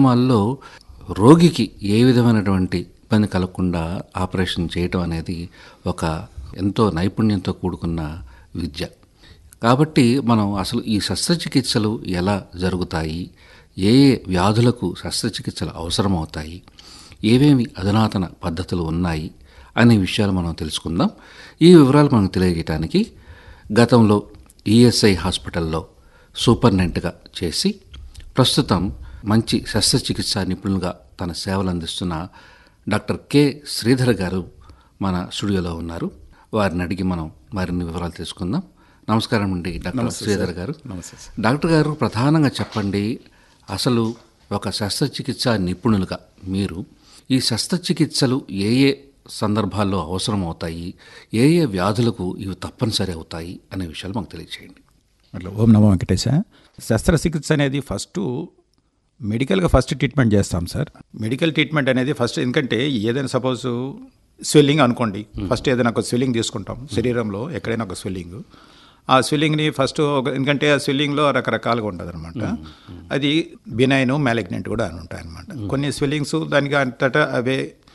కార్యక్రమాల్లో రోగికి ఏ విధమైనటువంటి ఇబ్బంది కలగకుండా ఆపరేషన్ చేయటం అనేది ఒక ఎంతో నైపుణ్యంతో కూడుకున్న విద్య కాబట్టి మనం అసలు ఈ శస్త్రచికిత్సలు ఎలా జరుగుతాయి ఏ ఏ వ్యాధులకు శస్త్రచికిత్సలు అవసరమవుతాయి ఏవేమి అధునాతన పద్ధతులు ఉన్నాయి అనే విషయాలు మనం తెలుసుకుందాం ఈ వివరాలు మనకు తెలియజేయడానికి గతంలో ఈఎస్ఐ హాస్పిటల్లో సూపర్నెంట్గా చేసి ప్రస్తుతం మంచి శస్త్రచికిత్సా నిపుణులుగా తన సేవలు అందిస్తున్న డాక్టర్ కె శ్రీధర్ గారు మన స్టూడియోలో ఉన్నారు వారిని అడిగి మనం మరిన్ని వివరాలు తెలుసుకుందాం నమస్కారం అండి డాక్టర్ శ్రీధర్ గారు నమస్తే సార్ డాక్టర్ గారు ప్రధానంగా చెప్పండి అసలు ఒక శస్త్రచికిత్స నిపుణులుగా మీరు ఈ శస్త్రచికిత్సలు ఏ ఏ సందర్భాల్లో అవసరం అవుతాయి ఏ ఏ వ్యాధులకు ఇవి తప్పనిసరి అవుతాయి అనే విషయాలు మాకు తెలియచేయండి అట్లా ఓం నమో వెంకటేశ శస్త్రచికిత్స అనేది ఫస్ట్ మెడికల్గా ఫస్ట్ ట్రీట్మెంట్ చేస్తాం సార్ మెడికల్ ట్రీట్మెంట్ అనేది ఫస్ట్ ఎందుకంటే ఏదైనా సపోజ్ స్వెల్లింగ్ అనుకోండి ఫస్ట్ ఏదైనా ఒక స్వెల్లింగ్ తీసుకుంటాం శరీరంలో ఎక్కడైనా ఒక స్వెల్లింగ్ ఆ స్వెల్లింగ్ని ఫస్ట్ ఒక ఎందుకంటే ఆ స్వెల్లింగ్లో రకరకాలుగా ఉంటుంది అనమాట అది బినైన్ మ్యాలిగ్నెంట్ కూడా అని ఉంటాయి అనమాట కొన్ని స్వెల్లింగ్స్ దానికి అంతటా అవే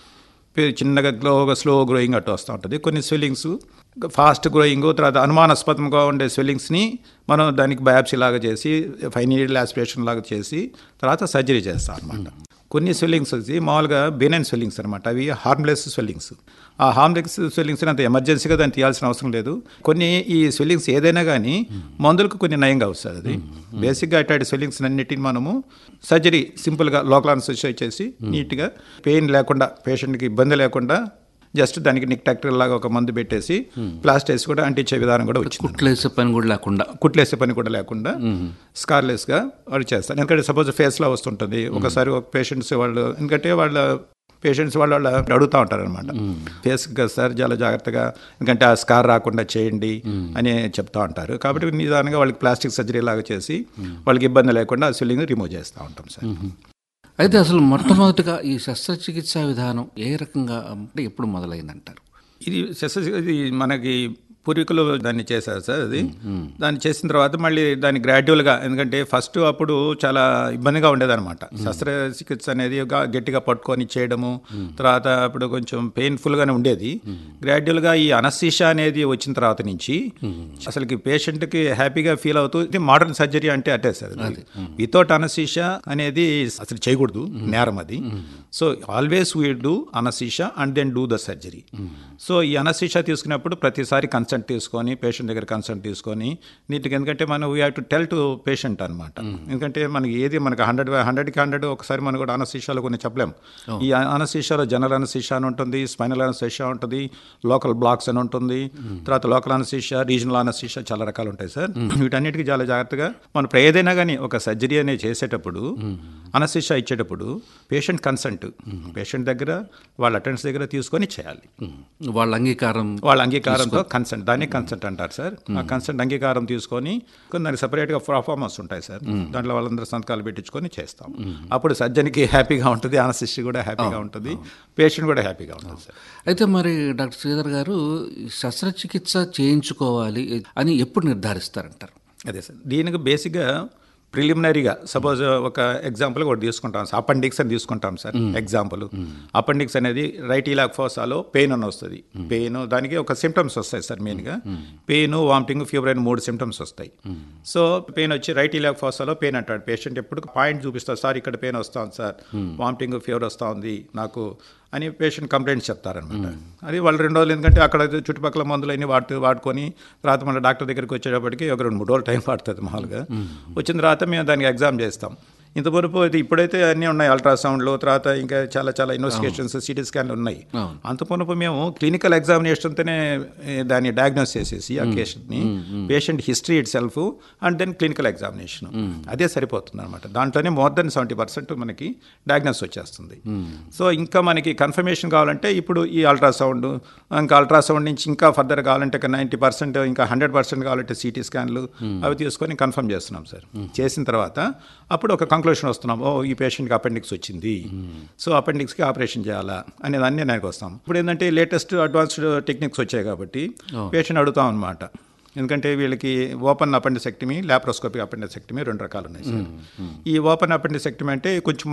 పే- చిన్నగా గ్లోగా స్లో గ్రోయింగ్ అట్టు వస్తూ ఉంటుంది కొన్ని స్వెల్లింగ్స్ ఫాస్ట్ గ్రోయింగ్ తర్వాత అనుమానాస్పదంగా ఉండే స్వెల్లింగ్స్ని మనం దానికి బయాప్సీ లాగా చేసి ఫైవ్ నీడల్ ఆస్పిరేషన్ లాగా చేసి తర్వాత సర్జరీ చేస్తాం అనమాట కొన్ని స్వెల్లింగ్స్ వచ్చి మామూలుగా బెనైన్ స్వెల్లింగ్స్ అనమాట అవి హార్మ్లెస్ స్వెల్లింగ్స్ ఆ హార్మ్లెస్ స్వెల్లింగ్స్ అంత ఎమర్జెన్సీగా దాన్ని తీయాల్సిన అవసరం లేదు కొన్ని ఈ స్వెల్లింగ్స్ ఏదైనా కానీ మందులకు కొన్ని నయంగా వస్తుంది అది బేసిక్గా అట్లాంటి స్వెల్లింగ్స్ అన్నిటిని మనము సర్జరీ సింపుల్గా లోకల్ అన్సెసైజ్ చేసి నీట్గా పెయిన్ లేకుండా పేషెంట్కి ఇబ్బంది లేకుండా జస్ట్ దానికి నిక్ టాక్టర్ లాగా ఒక మందు పెట్టేసి ప్లాస్టేస్ కూడా అంటించే విధానం కూడా వచ్చింది కుట్లేసే పని కూడా లేకుండా కుట్లేసే పని కూడా లేకుండా స్కార్లెస్గా వాళ్ళు చేస్తారు ఎందుకంటే సపోజ్ ఫేస్లో వస్తుంటుంది ఒకసారి ఒక పేషెంట్స్ వాళ్ళు ఎందుకంటే వాళ్ళ పేషెంట్స్ వాళ్ళు వాళ్ళు అడుగుతూ ఉంటారు అనమాట ఫేస్ సార్ చాలా జాగ్రత్తగా ఎందుకంటే ఆ స్కార్ రాకుండా చేయండి అని చెప్తా ఉంటారు కాబట్టి నిదానంగా వాళ్ళకి ప్లాస్టిక్ సర్జరీ లాగా చేసి వాళ్ళకి ఇబ్బంది లేకుండా ఆ స్విల్లింగ్ రిమూవ్ చేస్తూ ఉంటాం సార్ అయితే అసలు మొట్టమొదటిగా ఈ శస్త్రచికిత్సా విధానం ఏ రకంగా అంటే ఎప్పుడు మొదలైందంటారు ఇది శస్త్ర ఇది మనకి పూర్వీకులు దాన్ని చేశారు సార్ అది దాన్ని చేసిన తర్వాత మళ్ళీ దాన్ని గ్రాడ్యువల్గా ఎందుకంటే ఫస్ట్ అప్పుడు చాలా ఇబ్బందిగా ఉండేదన్నమాట శస్త్రచికిత్స అనేది ఒక గట్టిగా పట్టుకొని చేయడము తర్వాత అప్పుడు కొంచెం పెయిన్ఫుల్గానే ఉండేది గ్రాడ్యువల్గా ఈ అనస్థీషా అనేది వచ్చిన తర్వాత నుంచి అసలుకి పేషెంట్కి హ్యాపీగా ఫీల్ అవుతూ ఇది మోడర్న్ సర్జరీ అంటే అట్టే సార్ వితౌట్ అనస్థీషా అనేది అసలు చేయకూడదు నేరం అది so always we do anaesthesia and then do the surgery so ఈ అనస్థీషా తీసుకున్నప్పుడు ప్రతిసారి కన్సల్ట్ తీసుకొని పేషెంట్ దగ్గర కన్సల్ట్ తీసుకొని నీట్గా ఎందుకంటే మనం we have to tell to patient అనమాట ఎందుకంటే మనకి ఏది మనకి హండ్రెడ్ హండ్రెడ్కి హండ్రెడ్ ఒకసారి మనం కూడా అనస్థీషాలో కొన్ని చెప్పలేం ఈ అనస్థీషాలో జనరల్ అనస్థీషా అని ఉంటుంది స్పైనల్ అనస్థీషా ఉంటుంది లోకల్ బ్లాక్స్ అని ఉంటుంది తర్వాత లోకల్ అనస్థీషా రీజనల్ అనస్థీషా చాలా రకాలు ఉంటాయి సార్ వీటన్నిటికీ చాలా జాగ్రత్తగా మనం ఇప్పుడు ఏదైనా కానీ ఒక సర్జరీ అనేది చేసేటప్పుడు అనస్థీషా ఇచ్చేటప్పుడు పేషెంట్ కన్సెంట్ పేషెంట్ దగ్గర వాళ్ళ అటెండెన్స్ దగ్గర తీసుకొని చేయాలి వాళ్ళ అంగీకారం వాళ్ళ అంగీకారంతో కన్సెంట్ దాన్ని కన్సెంట్ అంటారు సార్ ఆ కన్సెంట్ అంగీకారం తీసుకొని కొన్ని దానికి సపరేట్గా పర్ఫార్మెన్స్ ఉంటాయి సార్ దాంట్లో వాళ్ళందరూ సంతకాలు పెట్టించుకొని చేస్తాం అప్పుడు సర్జన్కి హ్యాపీగా ఉంటుంది ఆనసిస్ట్ కూడా హ్యాపీగా ఉంటుంది పేషెంట్ కూడా హ్యాపీగా ఉంటుంది సార్ అయితే మరి డాక్టర్ శ్రీధర్ గారు ఈ శస్త్రచికిత్స చేయించుకోవాలి అని ఎప్పుడు నిర్ధారిస్తారంటారు అదే సార్ దీనికి బేసిక్గా ప్రిలిమినరీగా సపోజ్ ఒక ఎగ్జాంపుల్ ఒకటి తీసుకుంటాం సార్ అపెండిక్స్ అని తీసుకుంటాం సార్ ఎగ్జాంపుల్ అపెండిక్స్ అనేది రైట్ ఇలాక్ ఫోసాలో పెయిన్ అని వస్తుంది పెయిన్ దానికి ఒక సిమ్టమ్స్ వస్తాయి సార్ మెయిన్గా పెయిన్ వామిటింగ్ ఫీవర్ అని మూడు సిమ్టమ్స్ వస్తాయి సో పెయిన్ వచ్చి రైట్ ఇలాక్ ఫోసాలో పెయిన్ అంటాడు పేషెంట్ ఎప్పుడు పాయింట్ చూపిస్తారు సార్ ఇక్కడ పెయిన్ వస్తుంది సార్ వామిటింగ్ ఫీవర్ వస్తూ ఉంది నాకు అని పేషెంట్ కంప్లైంట్స్ చెప్తారనమాట అది వాళ్ళు రెండు రోజులు ఎందుకంటే అక్కడ చుట్టుపక్కల మందులు అన్ని వాడుతూ వాడుకొని తర్వాత మన డాక్టర్ దగ్గరికి వచ్చేటప్పటికి ఒక రెండు మూడు రోజులు టైం పడుతుంది మామూలుగా వచ్చిన తర్వాత మేము దానికి ఎగ్జామ్ చేస్తాం ఇంతవరకు అయితే ఇప్పుడైతే అన్నీ ఉన్నాయి అల్ట్రాసౌండ్లు తర్వాత ఇంకా చాలా చాలా ఇన్వెస్టిగేషన్స్ సిటీ స్కాన్లు ఉన్నాయి అంతపునపు మేము క్లినికల్ ఎగ్జామినేషన్తోనే ఏ, దాన్ని డయాగ్నోస్ చేసేసి ఆ పేషెంట్ని patient history itself and then clinical examination అదే సరిపోతుంది అనమాట దాంట్లోనే మోర్ దెన్ సెవెంటీ పర్సెంట్ మనకి డయాగ్నోస్ వచ్చేస్తుంది సో ఇంకా మనకి కన్ఫర్మేషన్ కావాలంటే ఇప్పుడు ఈ అల్ట్రాసౌండ్ ఇంకా అల్ట్రాసౌండ్ నుంచి ఇంకా ఫర్దర్ కావాలంటే నైంటీ పర్సెంట్ ఇంకా హండ్రెడ్ పర్సెంట్ కావాలంటే సిటీ స్కాన్లు అవి తీసుకొని కన్ఫర్మ్ చేస్తున్నాం సార్ చేసిన తర్వాత అప్పుడు ఒక కంక్లూషన్ వస్తున్నాం ఓ ఈ పేషెంట్కి అపెండిక్స్ వచ్చింది సో అపెండిక్స్కి ఆపరేషన్ చేయాలా అనేది అన్నీ దానికి వస్తాం ఇప్పుడు ఏంటంటే లేటెస్ట్ అడ్వాన్స్డ్ టెక్నిక్స్ వచ్చాయి కాబట్టి పేషెంట్ అడుగుతాం అనమాట ఎందుకంటే వీళ్ళకి ఓపెన్ అపెండిసెక్టమీ లాప్రోస్కోపిక్ అపెండిసెక్టమీ రెండు రకాలు ఉన్నాయి సార్ ఈ ఓపెన్ అపెండిసెక్టమీ అంటే కొంచెం